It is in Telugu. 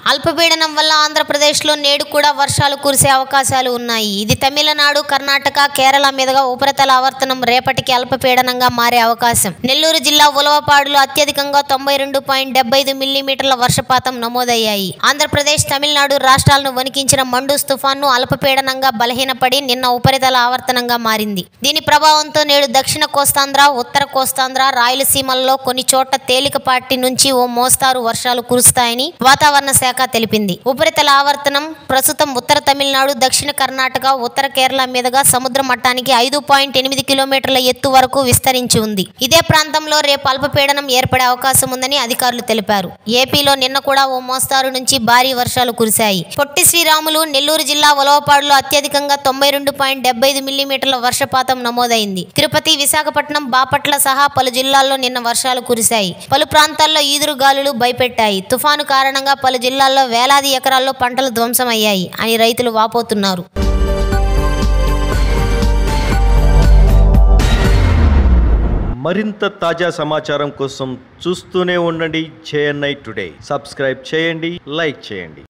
అల్పపీడనం వల్ల ఆంధ్రప్రదేశ్లో నేడు కూడా వర్షాలు కురిసే అవకాశాలు ఉన్నాయి ఇది తమిళనాడు కర్ణాటక కేరళ మీదుగా ఉపరితల ఆవర్తనం రేపటికి అల్పపీడనంగా మారే అవకాశం నెల్లూరు జిల్లా ఉలవపాడులో అత్యధికంగా తొంభై రెండు పాయింట్ డెబ్బై ఐదు మిల్లీమీటర్ల వర్షపాతం నమోదయ్యాయి ఆంధ్రప్రదేశ్ తమిళనాడు రాష్ట్రాలను వణికించిన మండూస్ తుఫాను అల్పపీడనంగా బలహీనపడి నిన్న ఉపరితల ఆవర్తనంగా మారింది దీని ప్రభావంతో నేడు దక్షిణ కోస్తాంధ్ర ఉత్తర కోస్తాంధ్ర రాయలసీమల్లో కొన్ని చోట్ల తేలికపాటి నుంచి ఓ మోస్తారు వర్షాలు కురుస్తాయని వాతావరణ శాఖ తెలిపింది ఉపరితల ఆవర్తనం ప్రస్తుతం ఉత్తర తమిళనాడు దక్షిణ కర్ణాటక ఉత్తర కేరళ మీదుగా సముద్ర మట్టానికి ఐదు పాయింట్ ఎనిమిది కిలోమీటర్ల ఎత్తు వరకు విస్తరించి ఉంది ఇదే ప్రాంతంలో రేపు అల్పపీడనం ఏర్పడే అవకాశం ఉందని అధికారులు తెలిపారు ఏపీలో నిన్న కూడా ఓ మోస్తారు నుంచి భారీ వర్షాలు కురిశాయి పొట్టి శ్రీరాములు నెల్లూరు జిల్లా ఉలవపాడులో అత్యధికంగా తొంభై రెండు పాయింట్ డెబ్బై ఐదు మిల్లీమీటర్ల వర్షపాతం నమోదైంది తిరుపతి విశాఖపట్నం బాపట్ల సహా పలు జిల్లాల్లో నిన్న వర్షాలు కురిశాయి పలు ప్రాంతాల్లో ఈదురు గాలులు భయపెట్టాయి తుఫాను కారణంగా పలు జిల్లాల్లో వేలాది ఎకరాల్లో పంటలు ధ్వంసమయ్యాయి అని రైతులు వాపోతున్నారు మరింత తాజా సమాచారం కోసం చూస్తూనే ఉండండి జేఎన్ఐ టుడే సబ్స్క్రైబ్ చేయండి లైక్ చేయండి